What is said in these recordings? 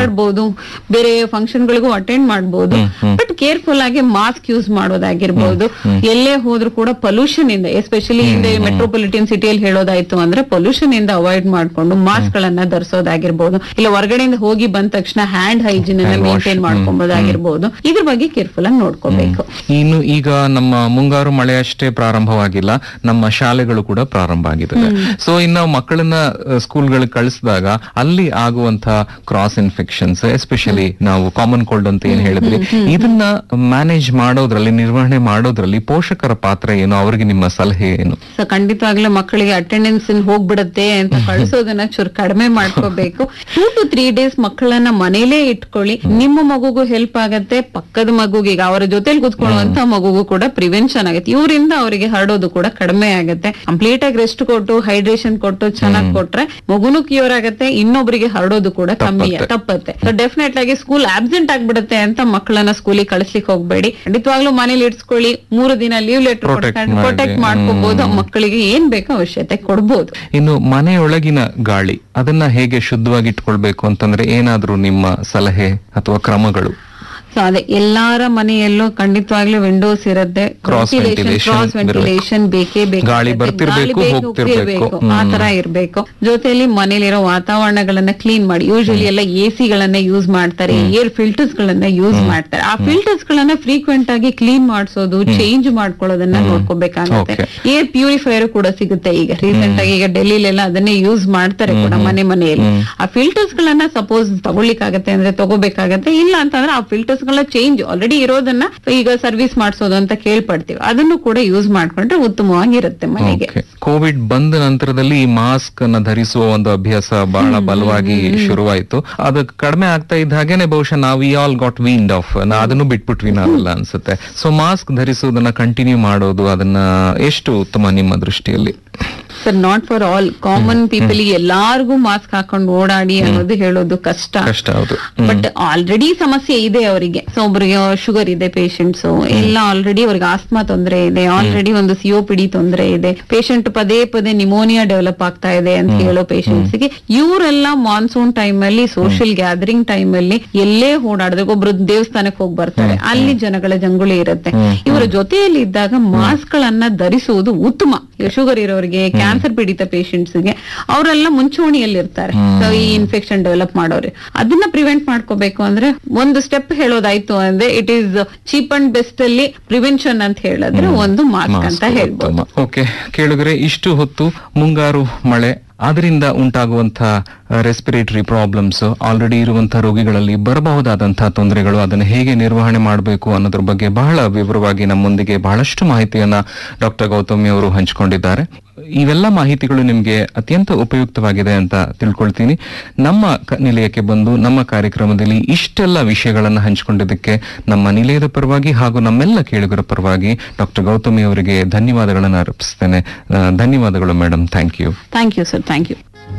ಮಾಡ್ಬೋದು ಬೇರೆ ಫಂಕ್ಷನ್ ಗಳಿಗೂ ಅಟೆಂಡ್ ಮಾಡ್ಬೋದು ಬಟ್ ಕೇರ್ಫುಲ್ ಆಗಿ ಮಾಸ್ಕ್ ಯೂಸ್ ಮಾಡೋದಾಗಿರ್ಬೋದು ಎಲ್ಲೇ ಹೋದ್ರು ಕೂಡ ಪೊಲ್ಯೂಷನ್ ಇಂದ ಎಸ್ಪೆಷಲಿ ಹಿಂದೆ ಮೆಟ್ರೋಪಾಲಿಟನ್ ಸಿಟಿಯಲ್ಲಿ ಹೇಳೋದಾಯ್ತು ಅಂದ್ರೆ ಪೊಲ್ಯೂಷನ್ ಇಂದ ಅವಾಯ್ಡ್ ಮಾಡ್ಕೊಂಡು ಮಾಸ್ಕ್ ಗಳನ್ನ ಧರಿಸೋದಾಗಿರ್ಬೋದು ಇಲ್ಲ ಹೊರಗಡೆಯಿಂದ ಹೋಗಿ ಬಂದ ತಕ್ಷಣ ಹ್ಯಾಂಡ್ ಹೈಜಿನ್ ಅನ್ನ ಮೇಂಟೈನ್ ಮಾಡ್ಕೊಂಬೋದಾಗಿರ್ಬೋದು ಇದ್ರ ಬಗ್ಗೆ ಕೇರ್ಫುಲ್ ಆಗಿ ನೋಡ್ಕೋಬೇಕು ಇನ್ನು ಈಗ ನಮ್ಮ ಮುಂಗಾರು ಮಳೆ ಅಷ್ಟೇ ಪ್ರಾರಂಭವಾಗಿಲ್ಲ ನಮ್ಮ ಶಾಲೆಗಳು ಕೂಡ ಪ್ರಾರಂಭ ಆಗಿದ್ದಾವೆ ಸೊ ಇನ್ನು ಮಕ್ಕಳನ್ನ ಸ್ಕೂಲ್ಗಳಿಗೆ ಕಳಿಸಿದಾಗ ಅಲ್ಲಿ ಆಗುವಂತ ಕ್ರಾಸ್ ಇನ್ಫೆಕ್ಷನ್ಸ್ ಎಸ್ಪೆಷಲಿ ನಾವು ಕಾಮನ್ ಕೋಲ್ಡ್ ಅಂತ ಏನ್ ಹೇಳಿದ್ರಿ ಇದನ್ನ ಮ್ಯಾನೇಜ್ ಮಾಡೋದ್ರಲ್ಲಿ ನಿರ್ವಹಣೆ ಮಾಡೋದ್ರಲ್ಲಿ ಪೋಷಕರ ಪಾತ್ರ ಏನು ಅವ್ರಿಗೆ ನಿಮ್ಮ ಸಲಹೆ ಏನು ಸೊ ಖಂಡಿತವಾಗ್ಲೂ ಮಕ್ಕಳಿಗೆ ಅಟೆಂಡೆನ್ಸ್ ಹೋಗ್ಬಿಡತ್ತೆ ಅಂತ ಕಳಿಸೋದನ್ನ ಚೂರು ಕಡಿಮೆ ಮಾಡ್ಕೋಬೇಕು ಟೂ ಟು ತ್ರೀ ಡೇಸ್ ಮಕ್ಕಳನ್ನ ಮನೇಲೇ ಇಟ್ಕೊಳ್ಳಿ ನಿಮ್ಮ ಮಗುಗೂ ಹೆಲ್ಪ್ ಆಗತ್ತೆ ಪಕ್ಕದ ಮಗುಗೆ ಈಗ ಅವರ ಜೊತೆಲಿ ಕುತ್ಕೊಳ್ಳುವಂತ ಮಗುಗೂ ಕೂಡ ಪ್ರಿವೆನ್ಷನ್ ಆಗುತ್ತೆ ಇವರಿಂದ ಅವರಿಗೆ ಹರಡೋದು ಕೂಡ ಕಡಿಮೆ ಆಗುತ್ತೆ ಕಂಪ್ಲೀಟ್ ಆಗಿ ರೆಸ್ಟ್ ಕೊಟ್ಟು ಹೈಡ್ರೇಷನ್ ಕೊಟ್ಟು ಚೆನ್ನಾಗಿ ಕೊಟ್ರೆ ಮಗುನು ಕ್ಯೂರ್ ಆಗತ್ತೆ ಇನ್ನೊಬ್ರಿಗೆ ಹರಡೋದು ಕೂಡ ಕಮ್ಮಿ ತಪ್ಪತ್ತೆ ಸೊ ಡೆಫಿನೆಟ್ ಆಗಿ ಸ್ಕೂಲ್ ಆಬ್ಸೆಂಟ್ ಆಗ್ಬಿಡುತ್ತೆ ಅಂತ ಮಕ್ಕಳನ್ನ ಸ್ಕೂಲಿಗೆ ಕಳಿಸ್ಲಿಕ್ಕೆ ಹೋಗ್ಬೇಡಿ ಖಂಡಿತವಾಗ್ಲೂ ಮನೇಲಿ ಇಡ್ಸ್ಕೊಳ್ಳಿ ಮೂರು ದಿನ ಲೀವ್ ಲೆಟರ್ Protect ಪ್ರೊಟೆಕ್ಟ್ ಮಾಡಿ. ಮಾಡ್ಕೋಬಹುದು ಮಕ್ಕಳಿಗೆ ಏನ್ ಬೇಕೋ ಅವಶ್ಯಕತೆ ಕೊಡ್ಬೋದು ಇನ್ನು ಮನೆಯೊಳಗಿನ ಗಾಳಿ ಅದನ್ನ ಹೇಗೆ ಶುದ್ಧವಾಗಿ ಇಟ್ಕೊಳ್ಬೇಕು ಅಂತಂದ್ರೆ ಏನಾದ್ರೂ ನಿಮ್ಮ ಸಲಹೆ ಅಥವಾ ಕ್ರಮಗಳು ಸೊ ಅದೇ ಎಲ್ಲಾರ ಮನೆಯಲ್ಲೂ ಖಂಡಿತವಾಗ್ಲೂ ವಿಂಡೋಸ್ ಇರುತ್ತೆ Cross ventilation ಕ್ರಾಸ್ ವೆಂಟಿಲೇಷನ್ ಬೇಕೇ ಬೇಕು ಗಾಳಿ ಬರ್ತಿರ್ಬೇಕು, ಹೋಗ್ತಿರ್ಬೇಕು. ಆ ತರ ಇರ್ಬೇಕು ಜೊತೆಲಿ ಮನೇಲಿರೋ ವಾತಾವರಣಗಳನ್ನ ಕ್ಲೀನ್ ಮಾಡಿ ಯೂಶಲಿ ಎಲ್ಲ ಎ ಗಳನ್ನ ಯೂಸ್ ಮಾಡ್ತಾರೆ ಏರ್ ಫಿಲ್ಟರ್ಸ್ ಗಳನ್ನ ಯೂಸ್ ಮಾಡ್ತಾರೆ ಆ ಫಿಲ್ಟರ್ಸ್ ಗಳನ್ನ ಫ್ರೀಕ್ವೆಂಟ್ ಆಗಿ ಕ್ಲೀನ್ ಮಾಡಿಸೋದು ಚೇಂಜ್ ಮಾಡ್ಕೊಳ್ಳೋದನ್ನ ನೋಡ್ಕೋಬೇಕಾಗುತ್ತೆ Okay. ಏರ್ ಪ್ಯೂರಿಫೈಯರ್ ಕೂಡ ಸಿಗುತ್ತೆ ಈಗ ರೀಸೆಂಟ್ ಆಗಿ ಈಗ ಡೆಲ್ಲಿಲೆಲ್ಲ ಅದನ್ನೇ ಯೂಸ್ ಮಾಡ್ತಾರೆ ಕೂಡ ಮನೆ ಮನೆಯಲ್ಲಿ ಆ ಫಿಲ್ಟರ್ಸ್ ಗಳನ್ನ ಸಪೋಸ್ ತಗೊಳ್ಳಿಕ್ಕಾಗತ್ತೆ ಅಂದ್ರೆ ತಗೋಬೇಕಾಗತ್ತೆ ಇಲ್ಲ ಅಂತಂದ್ರೆ ಆ ಫಿಲ್ಟರ್ಸ್ ಗಳ ಚೇಂಜ್ ಆಲ್ರೆಡಿ ಇರೋದನ್ನ ಈಗ ಸರ್ವಿಸ್ ಮಾಡಿಸೋದು ಅಂತ ಕೇಳ್ಪಡ್ತೀವಿ ಅದನ್ನು ಕೂಡ ಯೂಸ್ ಮಾಡ್ಕೊಂಡ್ರೆ ಉತ್ತಮವಾಗಿರುತ್ತೆ ಮನೆಗೆ ಕೋವಿಡ್ ಬಂದ ನಂತರದಲ್ಲಿ ಈ ಮಾಸ್ಕ್ ಅನ್ನ ಧರಿಸುವ ಒಂದು ಅಭ್ಯಾಸ ಬಹಳ ಬಲವಾಗಿ ಶುರುವಾಯ್ತು ಅದು ಕಡಿಮೆ ಆಗ್ತಾ ಇದ್ದ ಹಾಗೇನೆ ಬಹುಶಃ ನಾವು ಈ ಆಲ್ ಗಾಟ್ ವೀಂಡ್ ಆಫ್ ಅದನ್ನು ಬಿಟ್ಬಿಟ್ವಿ ನಾವೆಲ್ಲ ಅನ್ಸುತ್ತೆ ಸೊ ಮಾಸ್ಕ್ ಧರಿಸುವುದನ್ನ ಕಂಟಿನ್ಯೂ ಮಾಡೋದು ಅದನ್ನ ಎಷ್ಟು ಉತ್ತಮ ನಿಮ್ಮ ದೃಷ್ಟಿಯಲ್ಲಿ sir not for all common people ಎಲ್ಲಾರ್ಗೂ ಮಾಸ್ಕ್ ಹಾಕೊಂಡು ಓಡಾಡಿ ಅನ್ನೋದು ಹೇಳೋದು ಕಷ್ಟ ಕಷ್ಟ ಹೌದು ಬಟ್ ಆಲ್ರೆಡಿ ಸಮಸ್ಯೆ ಇದೆ ಅವರಿಗೆ ಸೊ ಒಬ್ಬರಿಗೆ ಶುಗರ್ ಇದೆ ಪೇಷಂಟ್ಸ್ ಎಲ್ಲ ಆಲ್ರೆಡಿ ಅವ್ರಿಗೆ ಆಸ್ಮಾ ತೊಂದರೆ ಇದೆ ಆಲ್ರೆಡಿ ಒಂದು ಸಿಒಪಿಡಿ ತೊಂದರೆ ಇದೆ ಪೇಷಂಟ್ ಪದೇ ಪದೇ ನಿಮೋನಿಯಾ ಡೆವಲಪ್ ಆಗ್ತಾ ಇದೆ ಅಂತ ಹೇಳೋ ಪೇಷಂಟ್ಸ್ ಗೆ ಇವರೆಲ್ಲ ಮಾನ್ಸೂನ್ ಟೈಮ್ ಅಲ್ಲಿ ಸೋಷಿಯಲ್ ಗ್ಯಾದರಿಂಗ್ ಟೈಮ್ ಅಲ್ಲಿ ಎಲ್ಲೇ ಓಡಾಡಿದ್ರೆ ಒಬ್ರು ದೇವಸ್ಥಾನಕ್ಕೆ ಹೋಗಿ ಬರ್ತಾರೆ ಅಲ್ಲಿ ಜನಗಳ ಜಂಗುಳಿ ಇರುತ್ತೆ ಇವರ ಜೊತೆಯಲ್ಲಿ ಇದ್ದಾಗ ಮಾಸ್ಕ್ ಗಳನ್ನ ಧರಿಸುವುದು ಉತ್ತಮ ಶುಗರ್ ಇರೋರಿಗೆ ಕ್ಯಾನ್ಸರ್ ಪೀಡಿತ ಪೇಷಂಟ್ಸ್ ಗೆ ಅವರೆಲ್ಲ ಮುಂಚೂಣಿಯಲ್ಲಿ ಇರ್ತಾರೆ ಸೊ ಈ ಇನ್ಫೆಕ್ಷನ್ ಡೆವಲಪ್ ಮಾಡೋರು ಅದನ್ನ ಪ್ರಿವೆಂಟ್ ಮಾಡ್ಕೋಬೇಕು ಅಂದ್ರೆ ಒಂದು ಸ್ಟೆಪ್ ಹೇಳೋದಾಯ್ತು ಅಂದ್ರೆ it is cheap and best ಅಲ್ಲಿ ಪ್ರಿವೆನ್ಷನ್ ಅಂತ ಹೇಳಿದ್ರೆ ಒಂದು ಮಾಸ್ಕ್ ಅಂತ ಹೇಳ್ಬೋದು ಓಕೆ ಕೇಳಿದ್ರೆ ಇಷ್ಟು ಹೊತ್ತು ಮುಂಗಾರು ಮಳೆ ಅದರಿಂದ ಉಂಟಾಗುವಂತಹ ರೆಸ್ಪಿರೇಟರಿ ಪ್ರಾಬ್ಲಮ್ಸ್ ಆಲ್ರೆಡಿ ಇರುವಂತಹ ರೋಗಿಗಳಲ್ಲಿ ಬರಬಹುದಾದಂತಹ ತೊಂದರೆಗಳು ಅದನ್ನು ಹೇಗೆ ನಿರ್ವಹಣೆ ಮಾಡಬೇಕು ಅನ್ನೋದ್ರ ಬಗ್ಗೆ ಬಹಳ ವಿವರವಾಗಿ ನಮ್ಮೊಂದಿಗೆ ಬಹಳಷ್ಟು ಮಾಹಿತಿಯನ್ನ ಡಾಕ್ಟರ್ ಗೌತಮಿ ಅವರು ಹಂಚಿಕೊಂಡಿದ್ದಾರೆ ಇವೆಲ್ಲ ಮಾಹಿತಿಗಳು ನಿಮಗೆ ಅತ್ಯಂತ ಉಪಯುಕ್ತವಾಗಿದೆ ಅಂತ ತಿಳ್ಕೊಳ್ತೀನಿ ನಮ್ಮ ಕ- ನಿಲಯಕ್ಕೆ ಬಂದು ನಮ್ಮ ಕಾರ್ಯಕ್ರಮದಲ್ಲಿ ಇಷ್ಟೆಲ್ಲ ವಿಷಯಗಳನ್ನು ಹಂಚಿಕೊಂಡಿದ್ದಕ್ಕೆ ನಮ್ಮ ನಿಲಯದ ಪರವಾಗಿ ಹಾಗೂ ನಮ್ಮೆಲ್ಲ ಕೇಳುಗರ ಪರವಾಗಿ ಡಾಕ್ಟರ್ ಗೌತಮಿ ಅವರಿಗೆ ಧನ್ಯವಾದಗಳನ್ನು ಅರ್ಪಿಸ್ತೇನೆ ಆ, ಧನ್ಯವಾದಗಳು madam thank you thank you sir thank you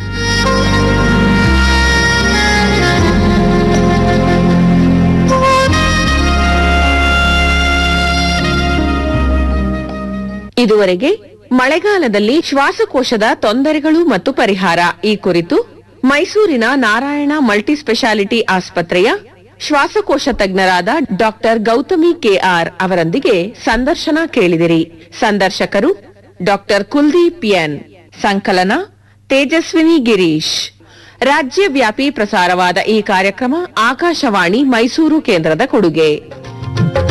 ಇದುವರೆಗೆ ಮಳೆಗಾಲದಲ್ಲಿ ಶ್ವಾಸಕೋಶದ ತೊಂದರೆಗಳು ಮತ್ತು ಪರಿಹಾರ ಈ ಕುರಿತು ಮೈಸೂರಿನ ನಾರಾಯಣ ಮಲ್ಟಿ ಸ್ಪೆಷಾಲಿಟಿ ಆಸ್ಪತ್ರೆಯ ಶ್ವಾಸಕೋಶ ತಜ್ಞರಾದ ಡಾಕ್ಟರ್ ಗೌತಮಿ ಕೆಆರ್ ಅವರೊಂದಿಗೆ ಸಂದರ್ಶನ ಕೇಳಿದಿರಿ ಸಂದರ್ಶಕರು ಡಾಕ್ಟರ್ ಕುಲ್ದೀಪ್ ಎನ್ ಸಂಕಲನ ತೇಜಸ್ವಿನಿ ಗಿರೀಶ್ ರಾಜ್ಯವ್ಯಾಪಿ ಪ್ರಸಾರವಾದ ಈ ಕಾರ್ಯಕ್ರಮ ಆಕಾಶವಾಣಿ ಮೈಸೂರು ಕೇಂದ್ರದ ಕೊಡುಗೆ